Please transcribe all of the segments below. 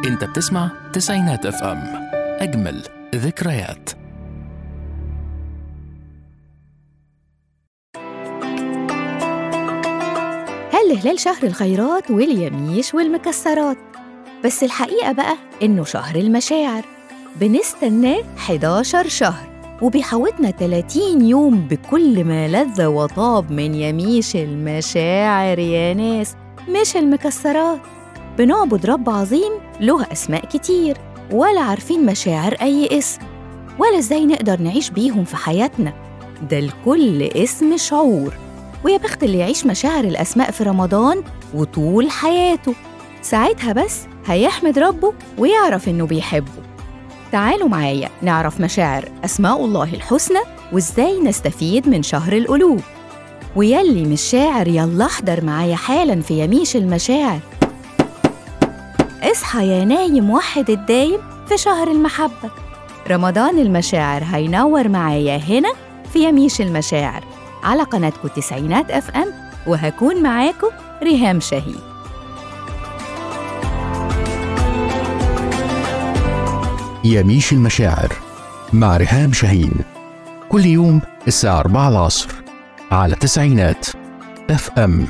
انت بتسمع تسعينات اف ام اجمل ذكريات هل هلال شهر الخيرات واليميش والمكسرات بس الحقيقة بقى إنه شهر المشاعر بنستناه 11 شهر وبيحوطنا 30 يوم بكل ما لذ وطاب من يميش المشاعر يا ناس مش المكسرات بنعبد رب عظيم له أسماء كتير ولا عارفين مشاعر أي اسم ولا إزاي نقدر نعيش بيهم في حياتنا ده لكل اسم شعور ويا بخت اللي يعيش مشاعر الأسماء في رمضان وطول حياته ساعتها بس هيحمد ربه ويعرف إنه بيحبه تعالوا معايا نعرف مشاعر أسماء الله الحسنى وإزاي نستفيد من شهر القلوب ويلي مش شاعر يلا احضر معايا حالا في يميش المشاعر اصحى يا نايم وحد الدايم في شهر المحبة رمضان المشاعر هينور معايا هنا في يميش المشاعر على قناتكم تسعينات اف ام وهكون معاكم ريهام شهيد يميش المشاعر مع ريهام شاهين كل يوم الساعة 4 العصر على تسعينات اف ام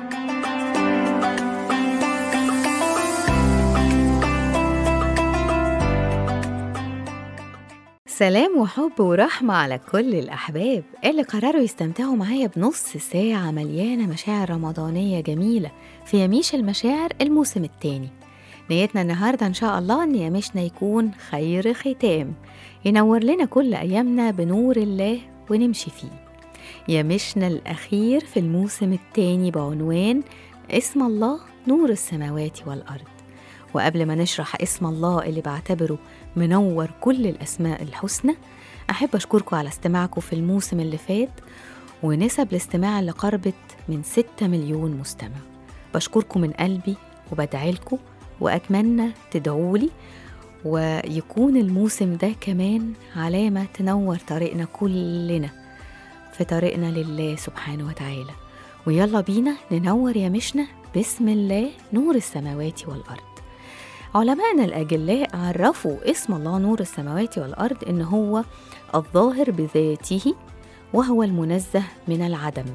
سلام وحب ورحمة على كل الأحباب اللي قرروا يستمتعوا معايا بنص ساعة مليانة مشاعر رمضانية جميلة في يميش المشاعر الموسم الثاني نيتنا النهاردة إن شاء الله إن يميشنا يكون خير ختام ينور لنا كل أيامنا بنور الله ونمشي فيه يمشنا الأخير في الموسم الثاني بعنوان اسم الله نور السماوات والأرض وقبل ما نشرح اسم الله اللي بعتبره منور كل الأسماء الحسنى أحب أشكركم على استماعكم في الموسم اللي فات ونسب الاستماع اللي قربت من 6 مليون مستمع بشكركم من قلبي وبدعيلكم وأتمنى تدعولي ويكون الموسم ده كمان علامة تنور طريقنا كلنا في طريقنا لله سبحانه وتعالى ويلا بينا ننور يا مشنا بسم الله نور السماوات والأرض علماءنا الأجلاء عرفوا اسم الله نور السماوات والأرض إن هو الظاهر بذاته وهو المنزه من العدم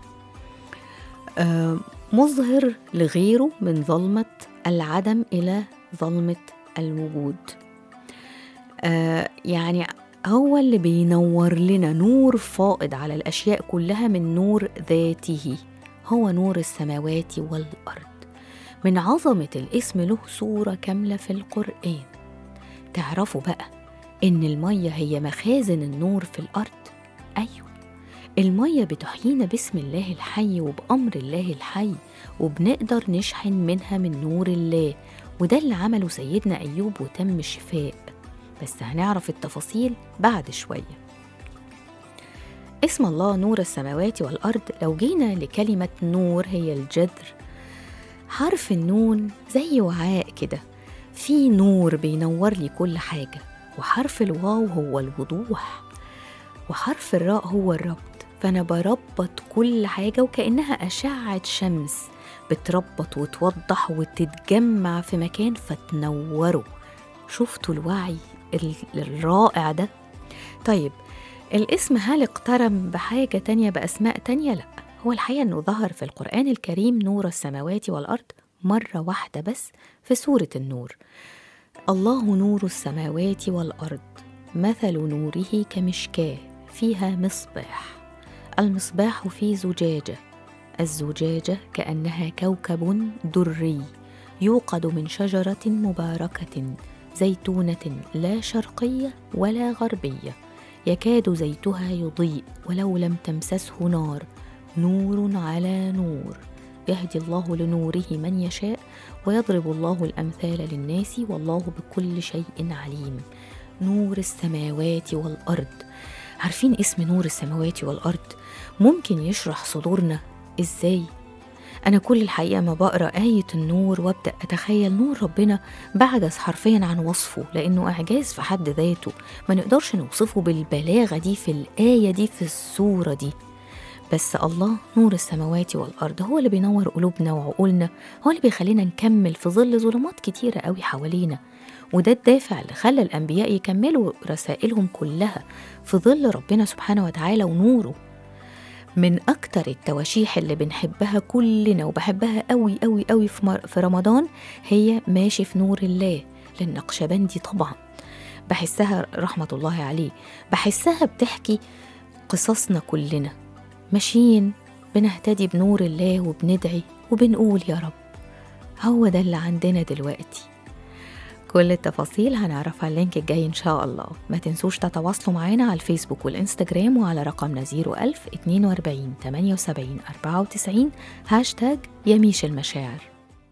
آه، مظهر لغيره من ظلمة العدم إلى ظلمة الوجود آه، يعني هو اللي بينور لنا نور فائض على الأشياء كلها من نور ذاته هو نور السماوات والأرض من عظمة الاسم له صورة كاملة في القرآن تعرفوا بقى إن المية هي مخازن النور في الأرض أيوة المية بتحيينا باسم الله الحي وبأمر الله الحي وبنقدر نشحن منها من نور الله وده اللي عمله سيدنا أيوب وتم الشفاء بس هنعرف التفاصيل بعد شوية اسم الله نور السماوات والأرض لو جينا لكلمة نور هي الجذر حرف النون زي وعاء كده في نور بينور لي كل حاجة وحرف الواو هو الوضوح وحرف الراء هو الربط فأنا بربط كل حاجة وكأنها أشعة شمس بتربط وتوضح وتتجمع في مكان فتنوره شفتوا الوعي ال- الرائع ده طيب الاسم هل اقترن بحاجة تانية بأسماء تانية؟ لأ هو الحقيقة أنه ظهر في القرآن الكريم نور السماوات والأرض مرة واحدة بس في سورة النور الله نور السماوات والأرض مثل نوره كمشكاة فيها مصباح المصباح في زجاجة الزجاجة كأنها كوكب دري يوقد من شجرة مباركة زيتونة لا شرقية ولا غربية يكاد زيتها يضيء ولو لم تمسسه نار نور على نور يهدي الله لنوره من يشاء ويضرب الله الامثال للناس والله بكل شيء عليم نور السماوات والارض عارفين اسم نور السماوات والارض ممكن يشرح صدورنا ازاي أنا كل الحقيقة ما بقرأ آية النور وأبدأ أتخيل نور ربنا بعجز حرفيا عن وصفه لأنه إعجاز في حد ذاته ما نقدرش نوصفه بالبلاغة دي في الآية دي في السورة دي بس الله نور السماوات والأرض هو اللي بينور قلوبنا وعقولنا هو اللي بيخلينا نكمل في ظل ظلمات كتيرة قوي حوالينا وده الدافع اللي خلى الأنبياء يكملوا رسائلهم كلها في ظل ربنا سبحانه وتعالى ونوره من أكتر التواشيح اللي بنحبها كلنا وبحبها قوي قوي قوي في, مر... في رمضان هي ماشي في نور الله للنقشبندي طبعا بحسها رحمة الله عليه بحسها بتحكي قصصنا كلنا ماشيين بنهتدي بنور الله وبندعي وبنقول يا رب هو ده اللي عندنا دلوقتي كل التفاصيل هنعرفها اللينك الجاي إن شاء الله ما تنسوش تتواصلوا معانا على الفيسبوك والإنستجرام وعلى رقمنا 01000 42 78 94 هاشتاج يميش المشاعر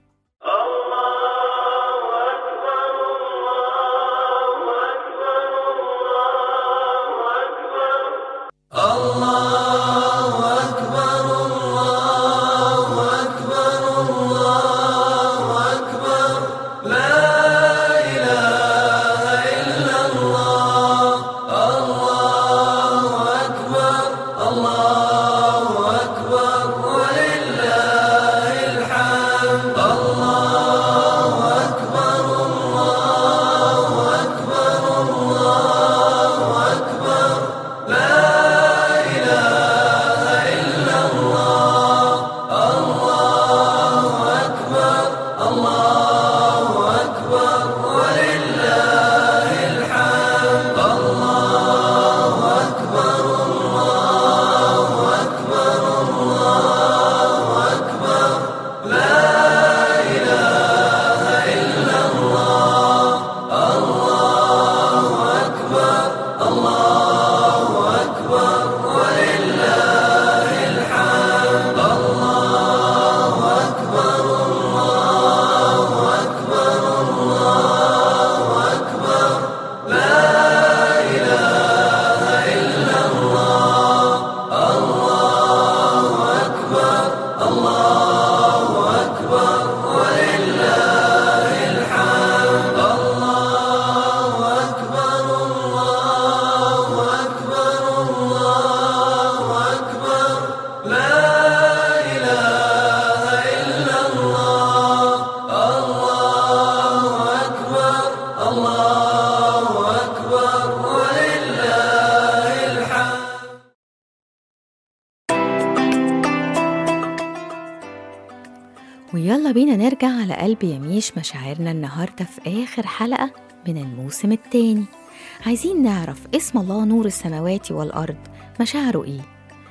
ويلا بينا نرجع على قلب يميش مشاعرنا النهاردة في آخر حلقة من الموسم التاني عايزين نعرف اسم الله نور السماوات والأرض مشاعره إيه؟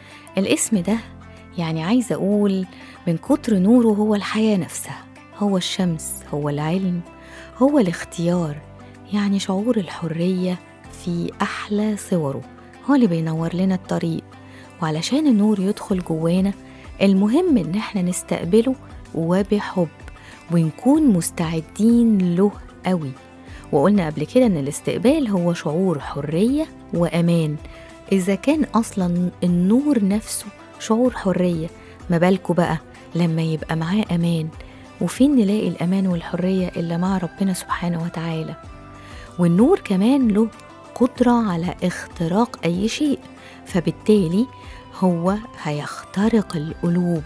الاسم ده يعني عايزة أقول من كتر نوره هو الحياة نفسها هو الشمس هو العلم هو الاختيار يعني شعور الحرية في أحلى صوره هو اللي بينور لنا الطريق وعلشان النور يدخل جوانا المهم إن احنا نستقبله وبحب ونكون مستعدين له قوي وقلنا قبل كده ان الاستقبال هو شعور حرية وأمان إذا كان أصلا النور نفسه شعور حرية ما بالكوا بقى لما يبقى معاه أمان وفين نلاقي الأمان والحرية إلا مع ربنا سبحانه وتعالى والنور كمان له قدرة على اختراق أي شيء فبالتالي هو هيخترق القلوب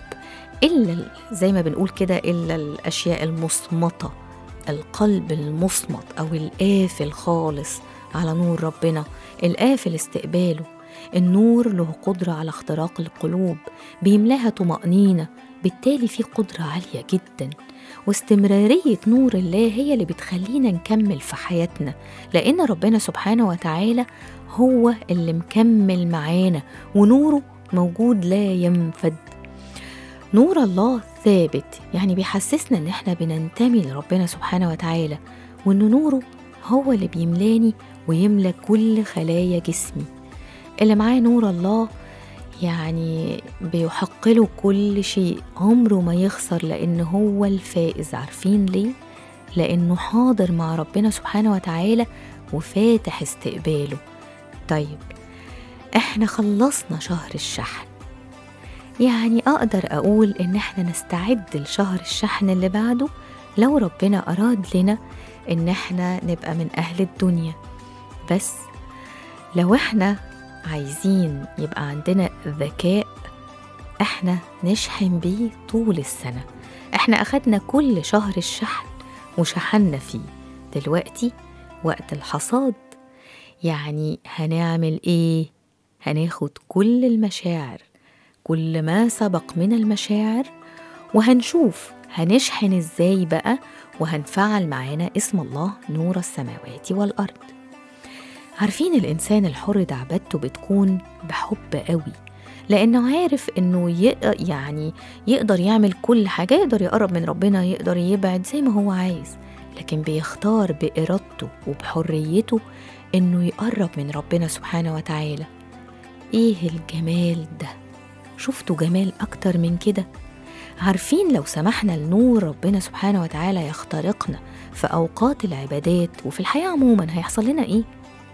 إلا زي ما بنقول كده إلا الأشياء المصمتة القلب المصمت أو القافل خالص على نور ربنا القافل استقباله النور له قدرة على اختراق القلوب بيملاها طمأنينة بالتالي في قدرة عالية جدا واستمرارية نور الله هي اللي بتخلينا نكمل في حياتنا لأن ربنا سبحانه وتعالى هو اللي مكمل معانا ونوره موجود لا ينفد نور الله ثابت يعني بيحسسنا ان احنا بننتمي لربنا سبحانه وتعالى وان نوره هو اللي بيملاني ويملى كل خلايا جسمي اللي معاه نور الله يعني بيحق له كل شيء عمره ما يخسر لأن هو الفائز عارفين ليه؟ لأنه حاضر مع ربنا سبحانه وتعالى وفاتح استقباله طيب احنا خلصنا شهر الشحن يعني أقدر أقول إن احنا نستعد لشهر الشحن اللي بعده لو ربنا أراد لنا إن احنا نبقى من أهل الدنيا بس لو احنا عايزين يبقى عندنا ذكاء احنا نشحن بيه طول السنة احنا أخدنا كل شهر الشحن وشحنا فيه دلوقتي وقت الحصاد يعني هنعمل ايه هناخد كل المشاعر كل ما سبق من المشاعر وهنشوف هنشحن ازاي بقى وهنفعل معانا اسم الله نور السماوات والأرض عارفين الإنسان الحر ده عبادته بتكون بحب قوي لأنه عارف إنه يق... يعني يقدر يعمل كل حاجة يقدر يقرب من ربنا يقدر يبعد زي ما هو عايز لكن بيختار بإرادته وبحريته إنه يقرب من ربنا سبحانه وتعالى إيه الجمال ده شفتوا جمال أكتر من كده عارفين لو سمحنا لنور ربنا سبحانه وتعالى يخترقنا في أوقات العبادات وفي الحياة عموما هيحصل لنا إيه؟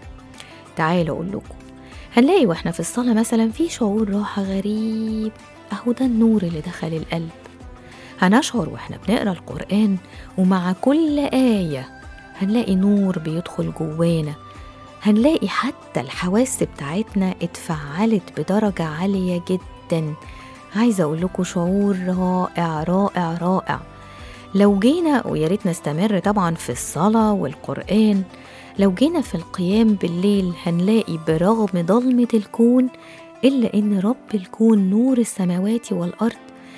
تعالوا أقول لكم هنلاقي واحنا في الصلاة مثلا في شعور راحة غريب أهو ده النور اللي دخل القلب هنشعر واحنا بنقرا القرآن ومع كل آية هنلاقي نور بيدخل جوانا هنلاقي حتى الحواس بتاعتنا اتفعلت بدرجة عالية جدا عايزة أقول لكم شعور رائع رائع رائع لو جينا ويا ريت نستمر طبعا في الصلاة والقرآن لو جينا في القيام بالليل هنلاقي برغم ضلمة الكون إلا إن رب الكون نور السماوات والأرض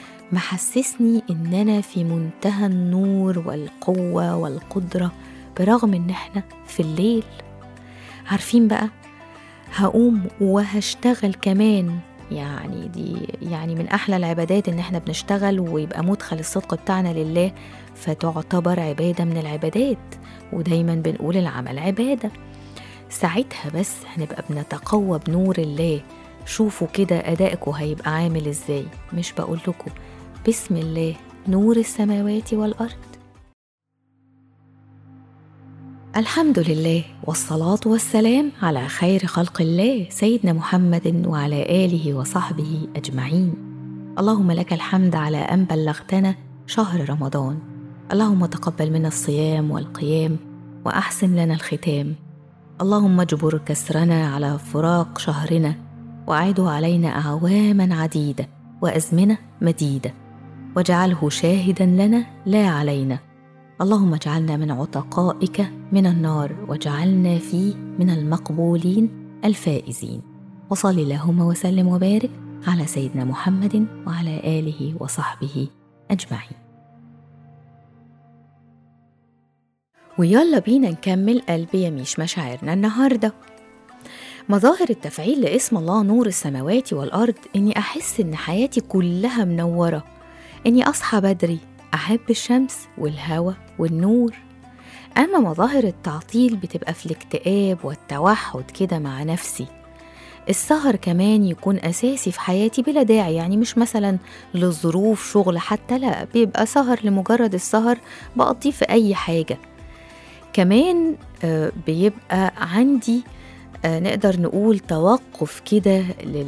محسسني إن أنا في منتهى النور والقوة والقدرة برغم إن إحنا في الليل عارفين بقى هقوم وهشتغل كمان يعني دي يعني من احلى العبادات ان احنا بنشتغل ويبقى مدخل الصدق بتاعنا لله فتعتبر عباده من العبادات ودايما بنقول العمل عباده ساعتها بس هنبقى بنتقوى بنور الله شوفوا كده ادائكم هيبقى عامل ازاي مش بقول لكم بسم الله نور السماوات والارض الحمد لله والصلاة والسلام على خير خلق الله سيدنا محمد وعلى آله وصحبه أجمعين. اللهم لك الحمد على أن بلغتنا شهر رمضان. اللهم تقبل منا الصيام والقيام وأحسن لنا الختام. اللهم اجبر كسرنا على فراق شهرنا وأعده علينا أعواما عديدة وأزمنة مديدة واجعله شاهدا لنا لا علينا. اللهم اجعلنا من عتقائك من النار واجعلنا فيه من المقبولين الفائزين وصل اللهم وسلم وبارك على سيدنا محمد وعلى اله وصحبه اجمعين ويلا بينا نكمل قلبي يميش مشاعرنا النهارده مظاهر التفعيل لاسم الله نور السماوات والارض اني احس ان حياتي كلها منوره اني اصحى بدري أحب الشمس والهواء والنور أما مظاهر التعطيل بتبقى في الاكتئاب والتوحد كده مع نفسي السهر كمان يكون أساسي في حياتي بلا داعي يعني مش مثلا لظروف شغل حتى لا بيبقى سهر لمجرد السهر بقضيه في أي حاجة كمان بيبقى عندي نقدر نقول توقف كده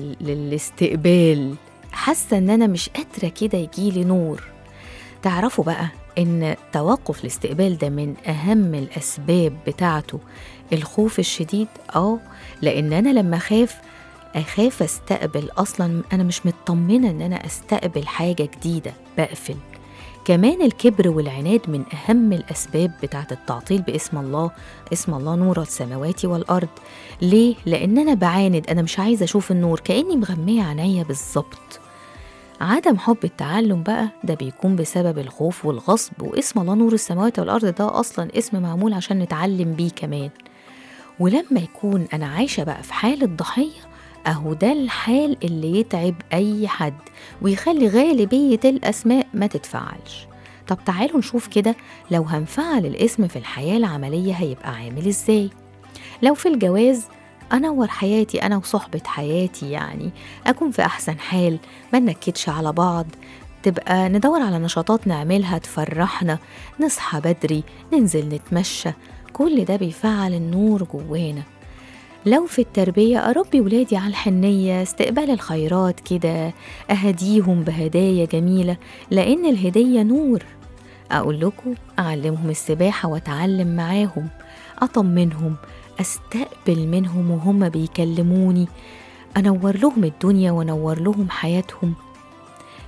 للاستقبال حاسة إن أنا مش قادرة كده يجيلي نور تعرفوا بقى إن توقف الاستقبال ده من أهم الأسباب بتاعته الخوف الشديد آه لأن أنا لما أخاف أخاف أستقبل أصلا أنا مش مطمنة إن أنا أستقبل حاجة جديدة بقفل كمان الكبر والعناد من أهم الأسباب بتاعة التعطيل باسم الله اسم الله نور السماوات والأرض ليه؟ لأن أنا بعاند أنا مش عايزة أشوف النور كأني مغمية عينيا بالظبط عدم حب التعلم بقى ده بيكون بسبب الخوف والغصب واسم الله نور السماوات والأرض ده أصلا اسم معمول عشان نتعلم بيه كمان ولما يكون أنا عايشة بقى في حالة ضحية أهو ده الحال اللي يتعب أي حد ويخلي غالبية الأسماء ما تتفعلش طب تعالوا نشوف كده لو هنفعل الاسم في الحياة العملية هيبقى عامل إزاي لو في الجواز أنور حياتي أنا وصحبة حياتي يعني أكون في أحسن حال ما نكدش على بعض تبقى ندور على نشاطات نعملها تفرحنا نصحى بدري ننزل نتمشى كل ده بيفعل النور جوانا لو في التربية أربي ولادي على الحنية استقبال الخيرات كده أهديهم بهدايا جميلة لأن الهدية نور أقول لكم أعلمهم السباحة وأتعلم معاهم أطمنهم استقبل منهم وهم بيكلموني انور لهم الدنيا وانور لهم حياتهم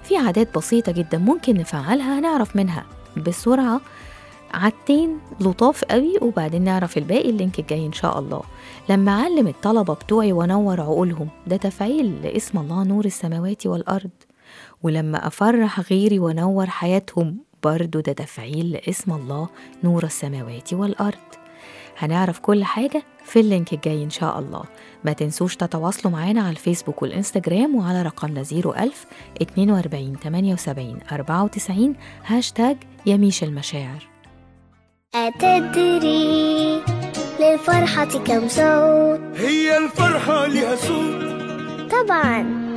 في عادات بسيطة جدا ممكن نفعلها هنعرف منها بسرعة عادتين لطاف قوي وبعدين نعرف الباقي اللينك الجاي ان شاء الله لما اعلم الطلبه بتوعي وانور عقولهم ده تفعيل لاسم الله نور السماوات والارض ولما افرح غيري وانور حياتهم برضو ده تفعيل لاسم الله نور السماوات والارض هنعرف كل حاجة في اللينك الجاي إن شاء الله ما تنسوش تتواصلوا معانا على الفيسبوك والإنستجرام وعلى رقمنا 01000 42 78 94 هاشتاج يميش المشاعر أتدري للفرحة كم صوت هي الفرحة لها صوت طبعا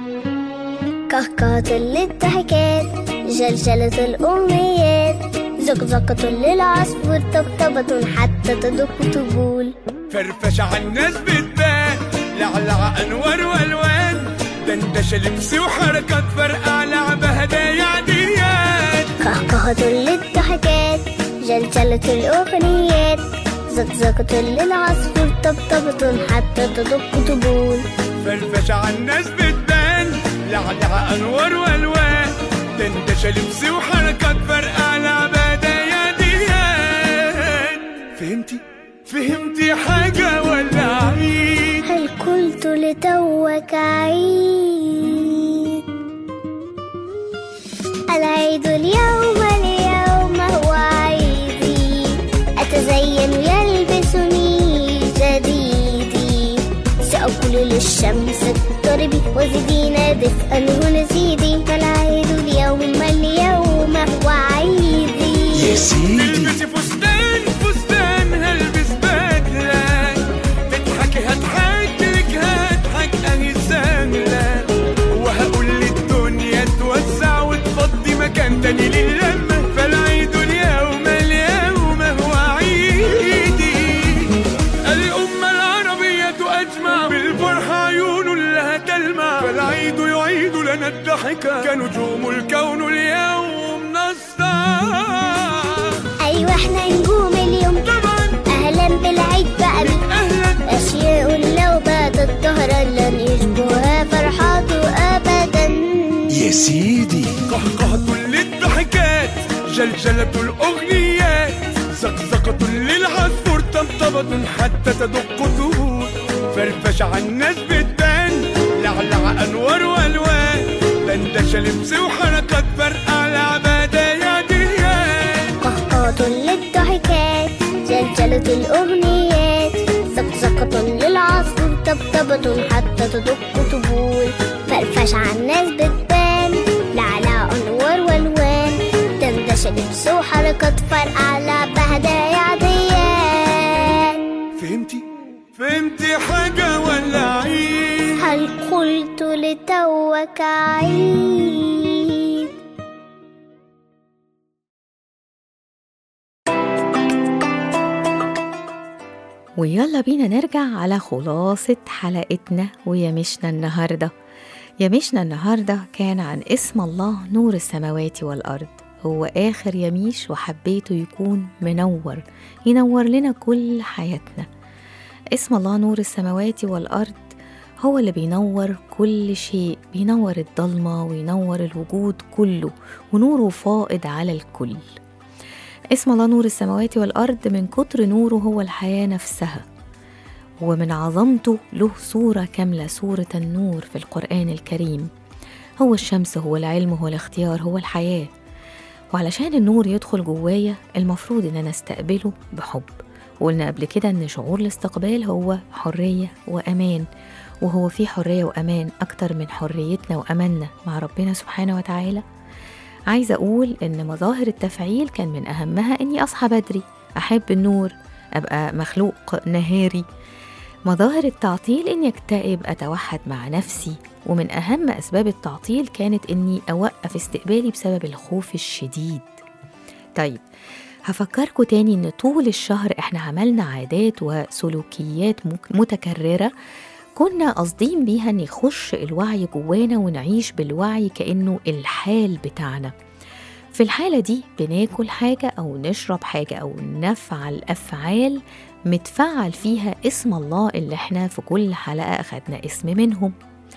كهكهة للضحكات جلجلة الأمنيات زقزقة للعصفور طبطبة حتى تدق طبول فرفشة على الناس بتبان لعلع أنوار وألوان دندشة لبس وحركات فرقع لعبة هدايا عديات كهكهة للضحكات جلجلة الأغنيات زقزقة للعصفور طبطبة حتى تدق طبول فرفشة على الناس بتبان لعلع أنوار وألوان دندشة لبس وحركات فرقع لعبة هدايا عديات فهمتي؟ فهمتي حاجة ولا عيد؟ هل قلت لتوك عيد العيد اليوم اليوم هو عيدي أتزين يلبسني جديدي سأقول للشمس اضطربي وزدينا دفئا هنا زيدي فالعيد اليوم اليوم هو عيدي يا سيدي البسي فستان فستان هلبس بدلة تضحكي هضحك لك هضحك اهي سهلة وهقول للدنيا توسع وتفضي مكان تاني للمة فالعيد اليوم اليوم هو عيدي الأمة العربية أجمع بالفرحة عيون لها تلمع فالعيد يعيد لنا الضحكة كنجوم الكون اليوم نسطع أيوة احنا نجوم اليوم طبعا أهلا بالعيد بقى بك أهلا أشياء لو باتت ظهرا لن يشبهها فرحاته أبدا يا سيدي قهقهة للضحكات جلجلة الأغنيات زقزقة للعصفور طبطبة حتى تدق ثبوت فرفشة على الناس بتبان لعلع أنوار وألوان دندشة لبس وحركات فرقع لعبة يا ديان قهقهة للضحكات جلجلة الأغنيات زقزقة للعصفور طبطبة حتى تدق طبول فرفش على الناس بتبان لعلى أنوار والوان دندشة لبس وحركات فرقع لعبة هدايا عديان فهمتي؟ فهمتي حاجة ولا عيد؟ هل قلت لتوك عيد ويلا بينا نرجع على خلاصة حلقتنا ويمشنا النهاردة يمشنا النهاردة كان عن اسم الله نور السماوات والأرض هو آخر يميش وحبيته يكون منور ينور لنا كل حياتنا اسم الله نور السماوات والأرض هو اللي بينور كل شيء بينور الضلمة وينور الوجود كله ونوره فائض على الكل اسم الله نور السماوات والأرض من كتر نوره هو الحياة نفسها ومن عظمته له صورة كاملة صورة النور في القرآن الكريم هو الشمس هو العلم هو الاختيار هو الحياة وعلشان النور يدخل جوايا المفروض ان انا استقبله بحب وقلنا قبل كده ان شعور الاستقبال هو حرية وامان وهو في حرية وامان اكتر من حريتنا واماننا مع ربنا سبحانه وتعالى عايزة اقول ان مظاهر التفعيل كان من اهمها اني اصحى بدري احب النور ابقى مخلوق نهاري مظاهر التعطيل اني اكتئب اتوحد مع نفسي ومن اهم اسباب التعطيل كانت اني اوقف استقبالي بسبب الخوف الشديد طيب هفكركم تاني ان طول الشهر احنا عملنا عادات وسلوكيات مك- متكرره كنا قاصدين بيها ان يخش الوعي جوانا ونعيش بالوعي كانه الحال بتاعنا في الحاله دي بناكل حاجه او نشرب حاجه او نفعل افعال متفعل فيها اسم الله اللي احنا في كل حلقه اخدنا اسم منهم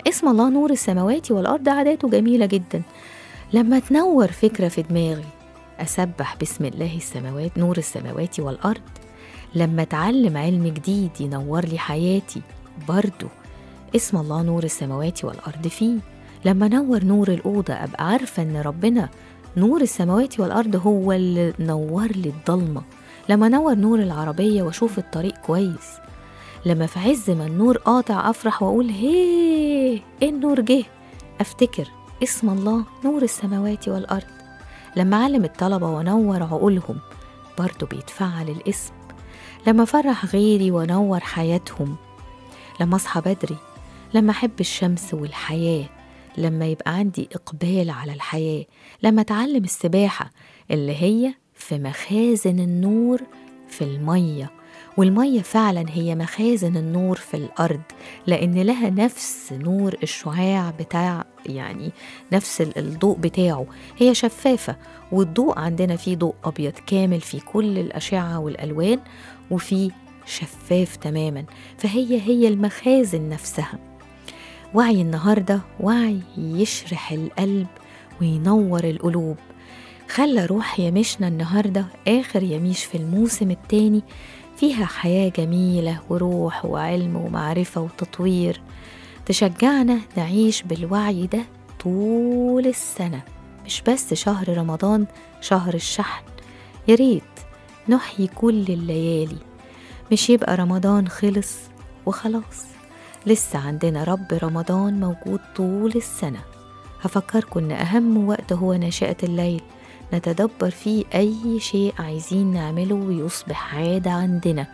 اسم الله نور السماوات والأرض عاداته جميلة جدا لما تنور فكرة في دماغي أسبح بسم الله السماوات نور السماوات والأرض لما أتعلم علم جديد ينور لي حياتي برضو اسم الله نور السماوات والأرض فيه لما نور نور الأوضة أبقى عارفة إن ربنا نور السماوات والأرض هو اللي نور لي الضلمة لما نور نور العربية وأشوف الطريق كويس لما في عز ما النور قاطع أفرح وأقول هيه النور جه أفتكر اسم الله نور السماوات والأرض لما أعلم الطلبة وأنور عقولهم برضو بيتفعل الاسم لما أفرح غيري وأنور حياتهم لما أصحى بدري لما أحب الشمس والحياة لما يبقى عندي إقبال على الحياة لما أتعلم السباحة اللي هي في مخازن النور في المية والمية فعلا هي مخازن النور في الأرض لأن لها نفس نور الشعاع بتاع يعني نفس ال- الضوء بتاعه هي شفافة والضوء عندنا فيه ضوء أبيض كامل في كل الأشعة والألوان وفي شفاف تماما فهي هي المخازن نفسها وعي النهاردة وعي يشرح القلب وينور القلوب خلى روح يمشنا النهاردة آخر يميش في الموسم التاني فيها حياة جميلة وروح وعلم ومعرفة وتطوير تشجعنا نعيش بالوعي ده طول السنة مش بس شهر رمضان شهر الشحن ياريت نحيي كل الليالي مش يبقى رمضان خلص وخلاص لسه عندنا رب رمضان موجود طول السنة هفكركم إن أهم وقت هو ناشئة الليل نتدبر فيه أي شيء عايزين نعمله ويصبح عادة عندنا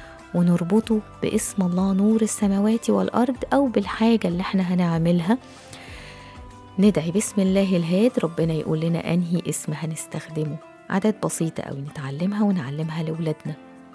ونربطه باسم الله نور السماوات والأرض أو بالحاجة اللي احنا هنعملها ندعي بسم الله الهاد ربنا يقول لنا أنهي اسم هنستخدمه عادات بسيطة أوي نتعلمها ونعلمها لأولادنا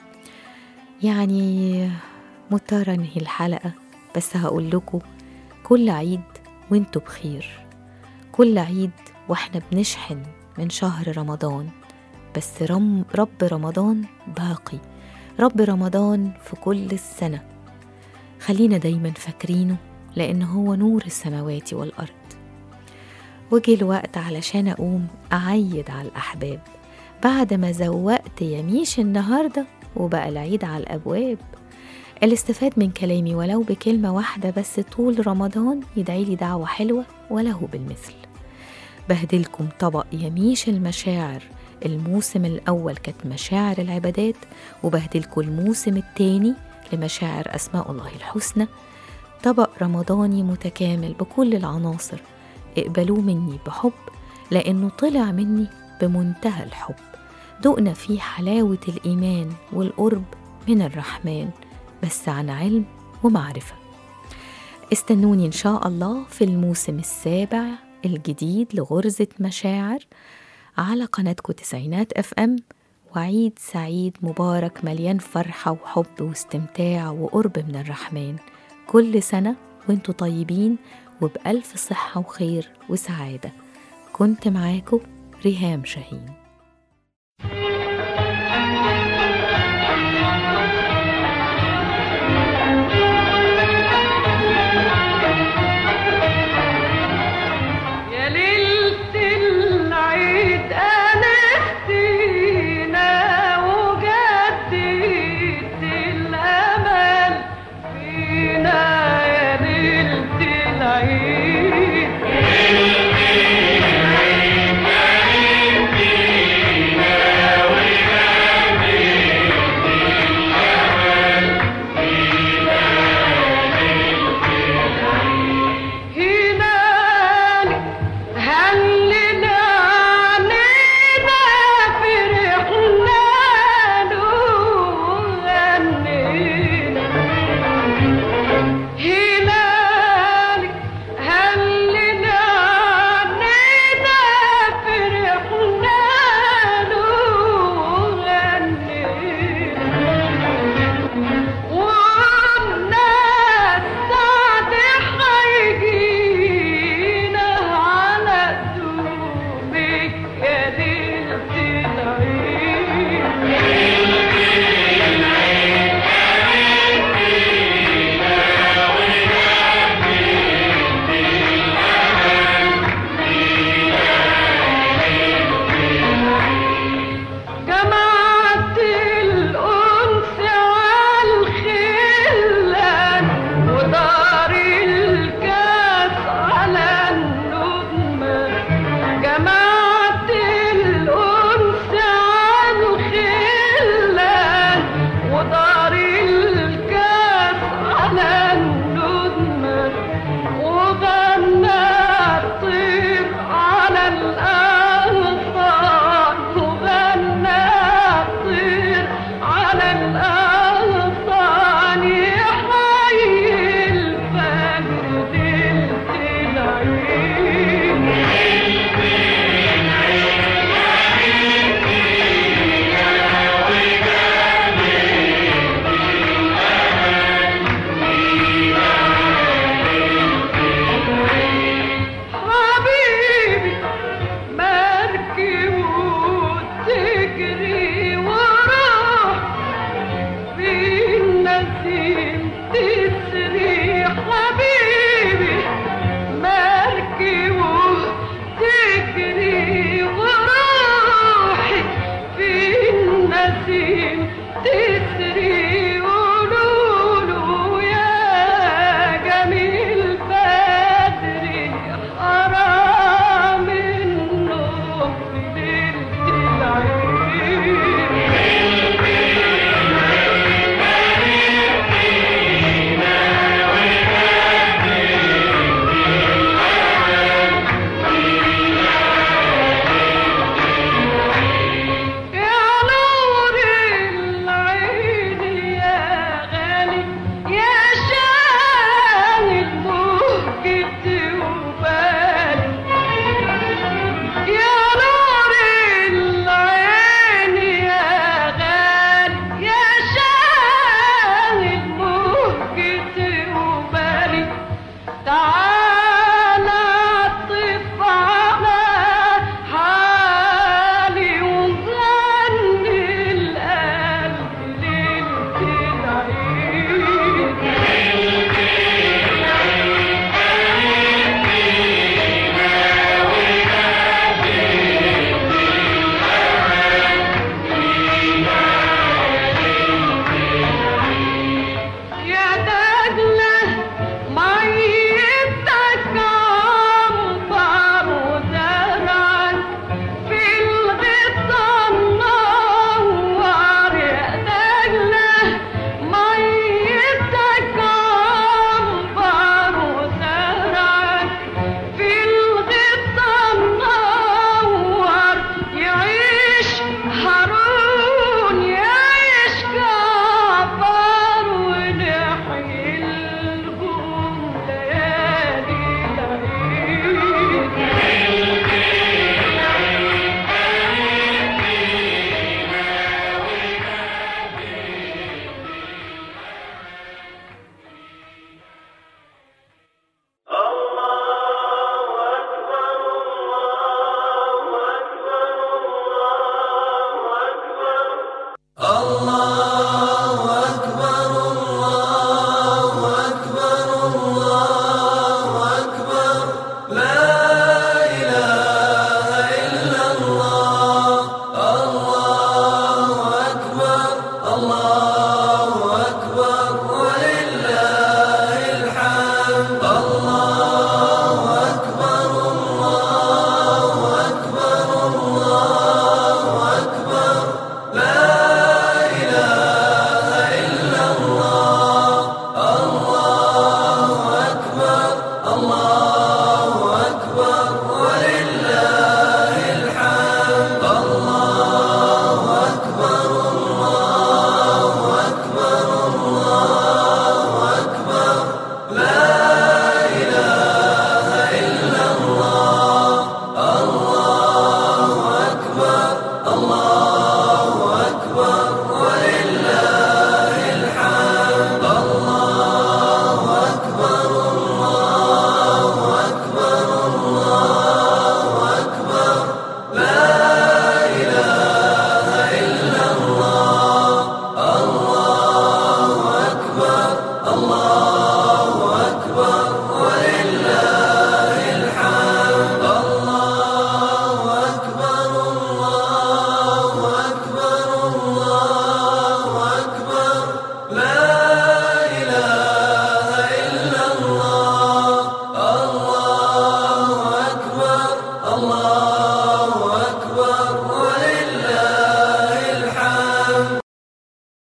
يعني مضطرة أنهي الحلقة بس هقول لكم كل عيد وانتوا بخير كل عيد واحنا بنشحن من شهر رمضان بس رم رب رمضان باقي رب رمضان في كل السنة خلينا دايما فاكرينه لأن هو نور السماوات والأرض وجه الوقت علشان أقوم أعيد على الأحباب بعد ما زوقت يميش النهاردة وبقى العيد على الأبواب اللي استفاد من كلامي ولو بكلمة واحدة بس طول رمضان يدعي لي دعوة حلوة وله بالمثل بهدلكم طبق يميش المشاعر الموسم الأول كانت مشاعر العبادات وبهدلكم الموسم التاني لمشاعر أسماء الله الحسنى طبق رمضاني متكامل بكل العناصر اقبلوه مني بحب لأنه طلع مني بمنتهى الحب دقنا فيه حلاوة الإيمان والقرب من الرحمن بس عن علم ومعرفة استنوني إن شاء الله في الموسم السابع الجديد لغرزة مشاعر على قناتكم تسعينات اف ام وعيد سعيد مبارك مليان فرحة وحب واستمتاع وقرب من الرحمن كل سنة وانتوا طيبين وبألف صحة وخير وسعادة كنت معاكم ريهام شاهين